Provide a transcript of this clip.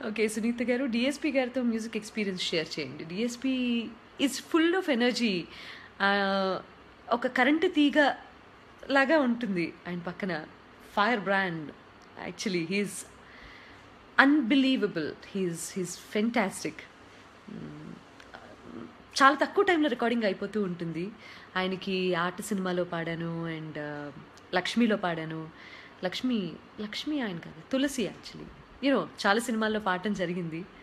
okay Sunitha గారు DSP గారితో music experience share చేయండి DSP is full of energy ఒక కరెంటు తీగ లాగా ఉంటుంది ఆయన పక్కన fire brand actually he's unbelievable he's he's fantastic చాలా తక్కువ టైంలో రికార్డింగ్ అయిపోతూ ఉంటుంది ఆయనకి ఆట సినిమాలో పాడాను అండ్ లక్ష్మిలో పాడాను లక్ష్మి లక్ష్మి ఆయన కాదు తులసి యాక్చువల్లీ యూనో చాలా సినిమాల్లో పాడటం జరిగింది